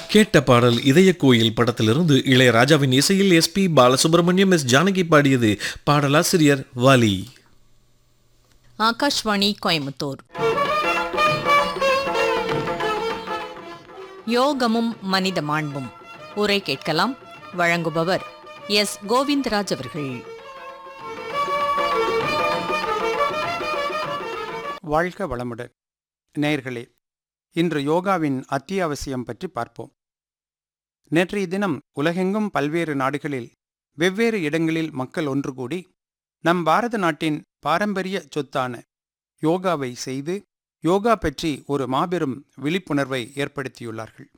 கேட்ட பாடல் இதய கோயில் படத்திலிருந்து இளையராஜாவின் இசையில் எஸ்பி பாலசுப்ரமணியம் எஸ் ஜானகி பாடியது பாடலாசிரியர் வாலி ஆகாஷ்வாணி கோயம்புத்தூர் யோகமும் மனித மாண்பும் உரை கேட்கலாம் வழங்குபவர் எஸ் கோவிந்தராஜ் அவர்கள் வாழ்க வளமுடன் நேயர்களே இன்று யோகாவின் அத்தியாவசியம் பற்றி பார்ப்போம் நேற்றைய தினம் உலகெங்கும் பல்வேறு நாடுகளில் வெவ்வேறு இடங்களில் மக்கள் ஒன்று கூடி நம் பாரத நாட்டின் பாரம்பரிய சொத்தான யோகாவை செய்து யோகா பற்றி ஒரு மாபெரும் விழிப்புணர்வை ஏற்படுத்தியுள்ளார்கள்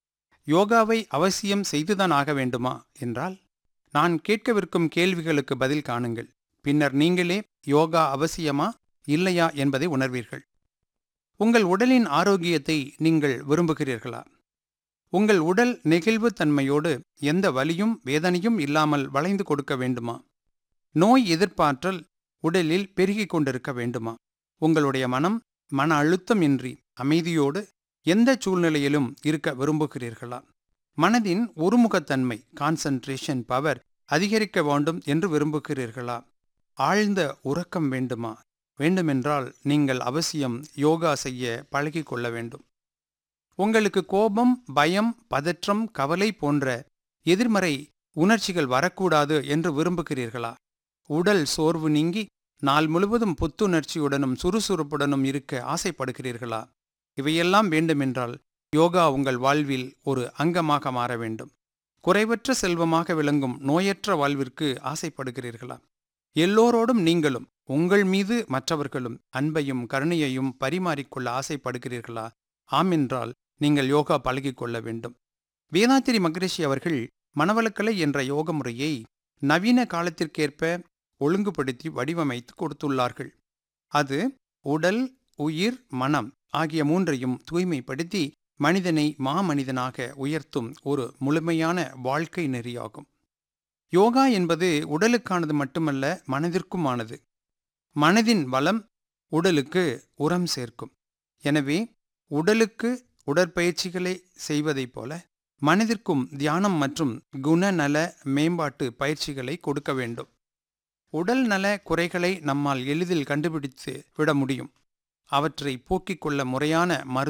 யோகாவை அவசியம் செய்துதான் ஆக வேண்டுமா என்றால் நான் கேட்கவிருக்கும் கேள்விகளுக்கு பதில் காணுங்கள் பின்னர் நீங்களே யோகா அவசியமா இல்லையா என்பதை உணர்வீர்கள் உங்கள் உடலின் ஆரோக்கியத்தை நீங்கள் விரும்புகிறீர்களா உங்கள் உடல் நெகிழ்வு தன்மையோடு எந்த வலியும் வேதனையும் இல்லாமல் வளைந்து கொடுக்க வேண்டுமா நோய் எதிர்ப்பாற்றல் உடலில் பெருகிக் கொண்டிருக்க வேண்டுமா உங்களுடைய மனம் மன அழுத்தம் இன்றி அமைதியோடு எந்த சூழ்நிலையிலும் இருக்க விரும்புகிறீர்களா மனதின் ஒருமுகத்தன்மை கான்சன்ட்ரேஷன் பவர் அதிகரிக்க வேண்டும் என்று விரும்புகிறீர்களா ஆழ்ந்த உறக்கம் வேண்டுமா வேண்டுமென்றால் நீங்கள் அவசியம் யோகா செய்ய பழகிக் கொள்ள வேண்டும் உங்களுக்கு கோபம் பயம் பதற்றம் கவலை போன்ற எதிர்மறை உணர்ச்சிகள் வரக்கூடாது என்று விரும்புகிறீர்களா உடல் சோர்வு நீங்கி நாள் முழுவதும் புத்துணர்ச்சியுடனும் சுறுசுறுப்புடனும் இருக்க ஆசைப்படுகிறீர்களா இவையெல்லாம் வேண்டுமென்றால் யோகா உங்கள் வாழ்வில் ஒரு அங்கமாக மாற வேண்டும் குறைவற்ற செல்வமாக விளங்கும் நோயற்ற வாழ்விற்கு ஆசைப்படுகிறீர்களா எல்லோரோடும் நீங்களும் உங்கள் மீது மற்றவர்களும் அன்பையும் கருணையையும் பரிமாறிக்கொள்ள ஆசைப்படுகிறீர்களா ஆம் என்றால் நீங்கள் யோகா பழகிக் கொள்ள வேண்டும் வேதாத்திரி மகரிஷி அவர்கள் மனவளக்கலை என்ற யோக முறையை நவீன காலத்திற்கேற்ப ஒழுங்குபடுத்தி வடிவமைத்து கொடுத்துள்ளார்கள் அது உடல் உயிர் மனம் ஆகிய மூன்றையும் தூய்மைப்படுத்தி மனிதனை மாமனிதனாக உயர்த்தும் ஒரு முழுமையான வாழ்க்கை நெறியாகும் யோகா என்பது உடலுக்கானது மட்டுமல்ல மனதிற்குமானது மனதின் வளம் உடலுக்கு உரம் சேர்க்கும் எனவே உடலுக்கு உடற்பயிற்சிகளை செய்வதைப் போல மனதிற்கும் தியானம் மற்றும் குணநல மேம்பாட்டு பயிற்சிகளை கொடுக்க வேண்டும் உடல் நல குறைகளை நம்மால் எளிதில் கண்டுபிடித்து விட முடியும் அவற்றை போக்கிக் கொள்ள முறையான மரு